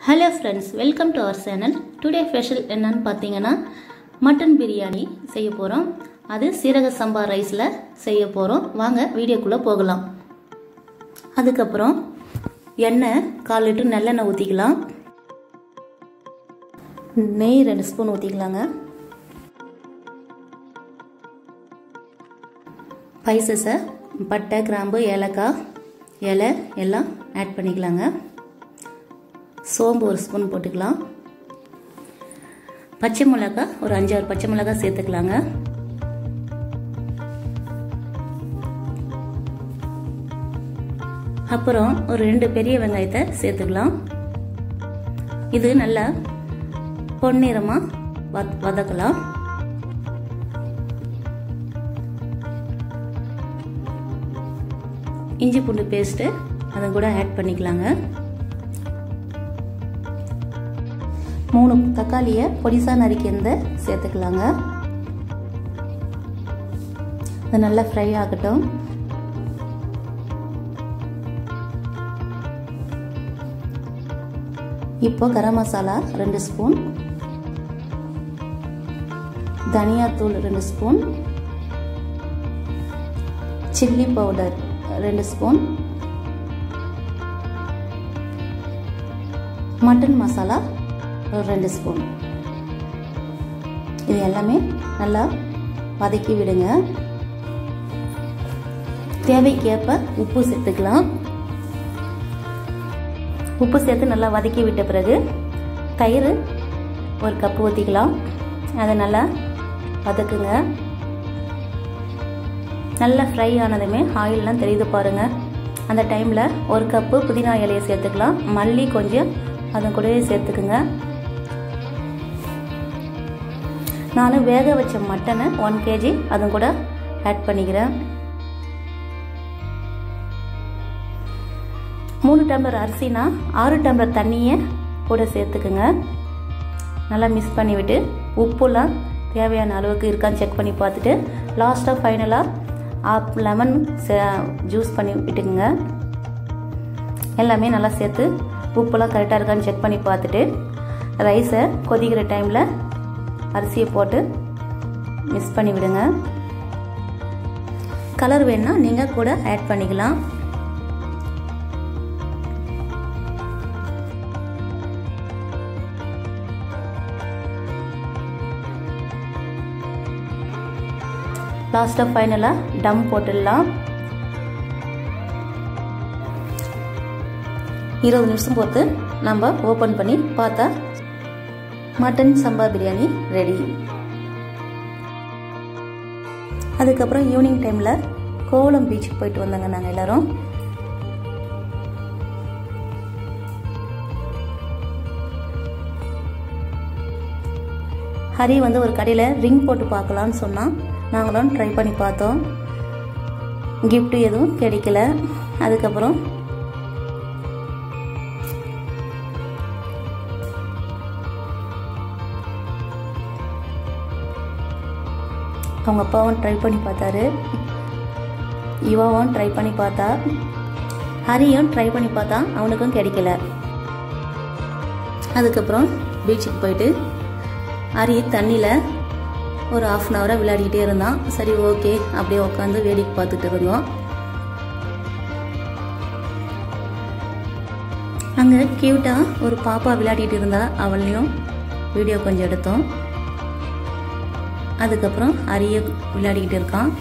hello friends welcome to our channel today special என்னன்னு பார்த்தீங்கன்னா mutton biryani செய்ய போகிறோம் அது சீரக சம்பா ரைஸில் செய்ய போகிறோம் வாங்க வீடியோக்குள்ளே போகலாம் அதுக்கப்புறம் எண்ணெய் கால் லிட்டர் நல்லெண்ணெய் ஊற்றிக்கலாம் நெய் ரெண்டு ஸ்பூன் ஊற்றிக்கலாங்க ஸ்பைசஸை பட்டை கிராம்பு ஏலக்காய் இலை எல்லாம் ஆட் பண்ணிக்கலாங்க சோம்பு ஒரு ஸ்பூன் போட்டுக்கலாம் பச்சை மிளகா ஒரு அஞ்சாறு பச்சை மிளகா சேர்த்துக்கலாங்க அப்புறம் ஒரு ரெண்டு பெரிய வெங்காயத்தை சேர்த்துக்கலாம் இது நல்லா பொன்னிறமாக வதக்கலாம் இஞ்சி பூண்டு பேஸ்ட்டு அதை கூட ஆட் பண்ணிக்கலாங்க மூணு தக்காளியை பொடிசா நறுக்கியிருந்த சேர்த்துக்கலாங்க அது நல்லா ஃப்ரை ஆகட்டும் இப்போ கரம் மசாலா ரெண்டு ஸ்பூன் தனியாத்தூள் ரெண்டு ஸ்பூன் சில்லி பவுடர் ரெண்டு ஸ்பூன் மட்டன் மசாலா ஒரு ரெண்டு ஸ்பூன் இது எல்லாமே நல்லா வதக்கி விடுங்க தேவைக்கேற்ப உப்பு சேர்த்துக்கலாம் உப்பு சேர்த்து நல்லா வதக்கி விட்ட பிறகு தயிர் ஒரு கப்பு ஊற்றிக்கலாம் அதை நல்லா வதக்குங்க நல்லா ஃப்ரை ஆனதுமே ஆயிலெலாம் தெரியுது பாருங்கள் அந்த டைமில் ஒரு கப்பு புதினா இலையை சேர்த்துக்கலாம் மல்லி கொஞ்சம் அதன் கூடவே சேர்த்துக்குங்க நான் வேக வச்ச மட்டனை ஒன் கேஜி அதுவும் கூட ஆட் பண்ணிக்கிறேன் மூணு டம்ளர் அரிசினா ஆறு டம்ளர் தண்ணியை கூட சேர்த்துக்குங்க நல்லா மிக்ஸ் பண்ணிவிட்டு உப்புலாம் தேவையான அளவுக்கு இருக்கான்னு செக் பண்ணி பார்த்துட்டு லாஸ்ட்டாக ஃபைனலாக ஆப் லெமன் ஜூஸ் பண்ணி விட்டுக்குங்க எல்லாமே நல்லா சேர்த்து உப்புலாம் கரெக்டாக இருக்கான்னு செக் பண்ணி பார்த்துட்டு ரைஸை கொதிக்கிற டைமில் அரிசியை போட்டு மிக்ஸ் பண்ணி விடுங்க கலர் வேணுன்னா நீங்கள் கூட ஆட் பண்ணிக்கலாம் லாஸ்ட்டாக ஃபைனலாக டம் போட்டுடலாம் இருபது நிமிஷம் பொறுத்து நம்ம ஓப்பன் பண்ணி பார்த்தா மட்டன் சம்பா பிரியாணி ரெடி அதுக்கப்புறம் ஈவினிங் டைமில் கோவளம் பீச்சுக்கு போயிட்டு வந்தாங்க நாங்கள் எல்லோரும் ஹரி வந்து ஒரு கடையில் ரிங் போட்டு பார்க்கலான்னு சொன்னால் நாங்களும் ட்ரை பண்ணி பார்த்தோம் கிஃப்ட் எதுவும் கிடைக்கல அதுக்கப்புறம் அவங்க அப்பாவும் ட்ரை பண்ணி பார்த்தாரு இவாவும் ட்ரை பண்ணி பார்த்தா ஹரியும் ட்ரை பண்ணி பார்த்தா அவனுக்கும் கிடைக்கல அதுக்கப்புறம் பீச்சுக்கு போயிட்டு ஹரி தண்ணியில் ஒரு ஆஃப் அன் ஹவராக விளையாடிக்கிட்டே இருந்தான் சரி ஓகே அப்படியே உட்காந்து வேடிக்கை பார்த்துட்டு இருந்தோம் அங்கே க்யூட்டாக ஒரு பாப்பா விளையாடிட்டு இருந்தா அவளையும் வீடியோ கொஞ்சம் எடுத்தோம் அதுக்கப்புறம் அரிய விளையாடிக்கிட்டு இருக்கான்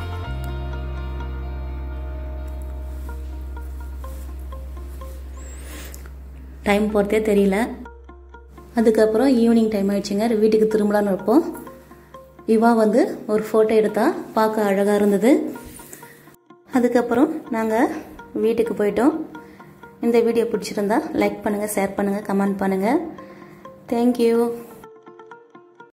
டைம் போகிறதே தெரியல அதுக்கப்புறம் ஈவினிங் டைம் ஆயிடுச்சுங்க வீட்டுக்கு திரும்பலான்னு இருப்போம் இவா வந்து ஒரு ஃபோட்டோ எடுத்தா பார்க்க அழகாக இருந்தது அதுக்கப்புறம் நாங்கள் வீட்டுக்கு போயிட்டோம் இந்த வீடியோ பிடிச்சிருந்தா லைக் பண்ணுங்கள் ஷேர் பண்ணுங்கள் கமெண்ட் பண்ணுங்கள் தேங்க்யூ